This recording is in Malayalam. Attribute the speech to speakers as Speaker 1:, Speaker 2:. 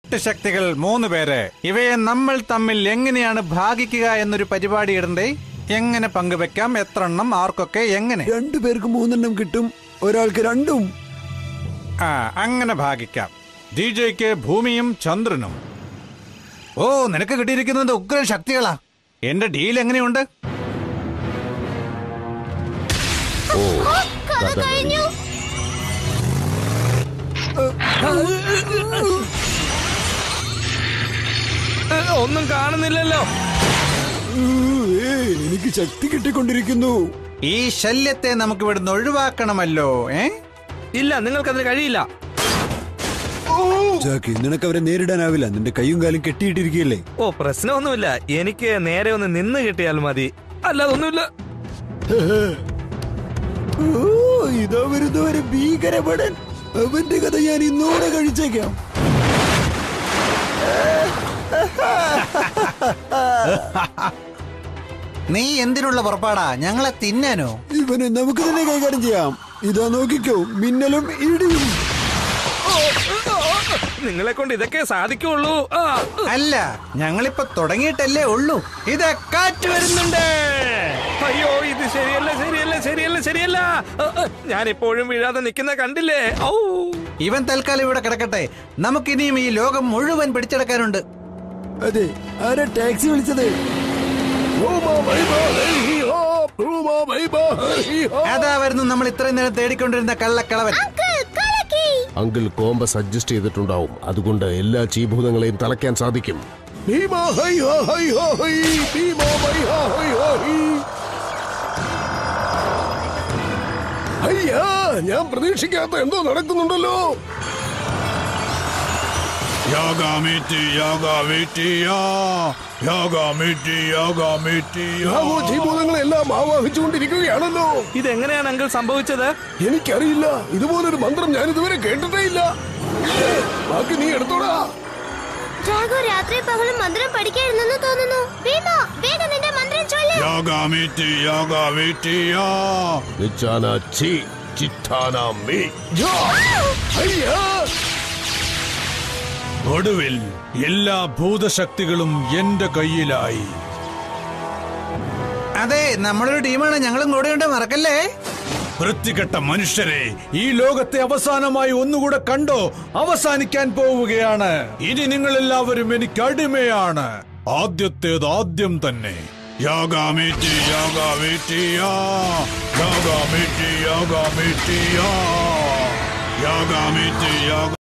Speaker 1: എട്ട് ശക്തികൾ മൂന്ന് പേര് ഇവയെ നമ്മൾ തമ്മിൽ എങ്ങനെയാണ് ഭാഗിക്കുക എന്നൊരു പരിപാടി ഇടണ്ടേ എങ്ങനെ പങ്കുവെക്കാം എത്ര എണ്ണം ആർക്കൊക്കെ എങ്ങനെ
Speaker 2: രണ്ടു പേർക്ക് മൂന്നെണ്ണം കിട്ടും ഒരാൾക്ക് രണ്ടും
Speaker 1: ആ അങ്ങനെ ഭാഗിക്കാം ഡി ജെക്ക് ഭൂമിയും ചന്ദ്രനും ഓ നിനക്ക് കിട്ടിയിരിക്കുന്നത് ഉഗ്ര ശക്തികളാ എന്റെ ഡീൽ എങ്ങനെയുണ്ട്
Speaker 3: കഥ കഴിഞ്ഞു
Speaker 4: ഏ, ഒന്നും കാണുന്നില്ലല്ലോ
Speaker 2: ഊ, ഏ, എനിക്ക് ശക്തി കിട്ടിക്കൊണ്ടിരിക്കുന്നു
Speaker 1: ഈ ശല്യത്തെ നമുക്ക് ഇവിടുന്ന് ഒഴിവാക്കണമല്ലോ ഏ
Speaker 4: ഇല്ല നിങ്ങൾക്കതിന് കഴിയില്ല
Speaker 2: ജാക്കി നിനക്ക് അവരെ നേരിടാനാവില്ല നിന്റെ കൈയും കാലും കെട്ടിയിട്ടിരിക്കുകയല്ലേ
Speaker 4: ഓ പ്രശ്നമൊന്നുമില്ല എനിക്ക് നേരെ ഒന്ന് നിന്ന് കിട്ടിയാൽ മതി അല്ലാതെ ഒന്നുമില്ല
Speaker 2: ഓ ഇതാ വരുന്ന ഒരു ഭീകരപടൻ അവന്റെ കഥ ഞാൻ ഇന്നോടെ കഴിച്ചേക്കാം
Speaker 1: നീ എന്തിനുള്ള പുറപ്പാടാ ഞങ്ങളെ തിന്നാനോ
Speaker 2: ഇവനെ നമുക്ക് തന്നെ കൈകാര്യം ചെയ്യാം ഇതാ നോക്കിക്കോ മിന്നലും ഇടിയും
Speaker 4: നിങ്ങളെ കൊണ്ട് ഇതൊക്കെ സാധിക്കുള്ളൂ ആ,
Speaker 1: അല്ല ഞങ്ങളിപ്പോ തുടങ്ങിയിട്ടല്ലേ ഉള്ളൂ ഇത് കാറ്റ് വരുന്നുണ്ട്
Speaker 4: അയ്യോ ഇത് ശരിയല്ല ശരിയല്ല ശരിയല്ല ശരിയല്ല ആ, ആ, ഞാൻ എപ്പോഴും വീഴാതെ നിൽക്കുന്ന കണ്ടില്ലേ ഔ
Speaker 1: ഇവൻ തൽക്കാലം ഇവിടെ കിടക്കട്ടെ നമുക്കിനിയും ഈ ലോകം മുഴുവൻ പിടിച്ചെടുക്കാനുണ്ട്
Speaker 2: അതെ ആരാ ടാക്സി വിളിച്ചത്
Speaker 1: അതാ വരുന്നു നമ്മൾ ഇത്രയും നേരം തേടിക്കൊണ്ടിരുന്ന കള്ളക്കളവൻ
Speaker 3: അങ്കിൾ കലക്കി
Speaker 5: അങ്കിൾ കോമ്പസ് അഡ്ജസ്റ്റ് ചെയ്തിട്ടുണ്ടാവും അതുകൊണ്ട് എല്ലാ ചീഭൂതങ്ങളെയും തളയ്ക്കാൻ സാധിക്കും
Speaker 6: അയ്യാ ഞാൻ പ്രതീക്ഷിക്കാത്ത എന്തോ നടക്കുന്നുണ്ടല്ലോ ഭൂതങ്ങളെല്ലാം ആവാഹിച്ചുകൊണ്ടിരിക്കുകയാണല്ലോ
Speaker 4: ഇതെങ്ങനെയാണ് അങ്കിൾ സംഭവിച്ചത്
Speaker 6: എനിക്കറിയില്ല ഇതുപോലൊരു മന്ത്രം ഞാൻ ഇതുവരെ കേട്ടിട്ടേ ഇല്ല ബാക്കി നീ എടുത്തോടാ
Speaker 3: ഡ്രാഗോ രാത്രി പകലും മന്ത്രം പഠിക്കായിരുന്നെന്ന് തോന്നുന്നു ഭീമ വേഗം നിന്റെ മന്ത്രം ചൊല്ല്
Speaker 5: നിച്ചാന ചി ചിറ്റാന മീ
Speaker 6: യാ! അയ്യാ
Speaker 7: ഒടുവിൽ എല്ലാ ഭൂതശക്തികളും എന്റെ കയ്യിലായി
Speaker 1: അതെ നമ്മളൊരു ടീമാണ് ഞങ്ങളും കൂടെയുണ്ട് മറക്കല്ലേ
Speaker 7: വൃത്തികെട്ട മനുഷ്യരെ ഈ ലോകത്തെ അവസാനമായി ഒന്നുകൂടെ കണ്ടോ അവസാനിക്കാൻ പോവുകയാണ് ഇനി നിങ്ങൾ എല്ലാവരും എനിക്ക് അടിമയാണ് ആദ്യത്തേത് ആദ്യം തന്നെ യാഗാമേറ്റി യാഗാമേറ്റിയാ യാഗാമേറ്റി യാഗാമേറ്റിയാ യാഗാമേറ്റി യാഗ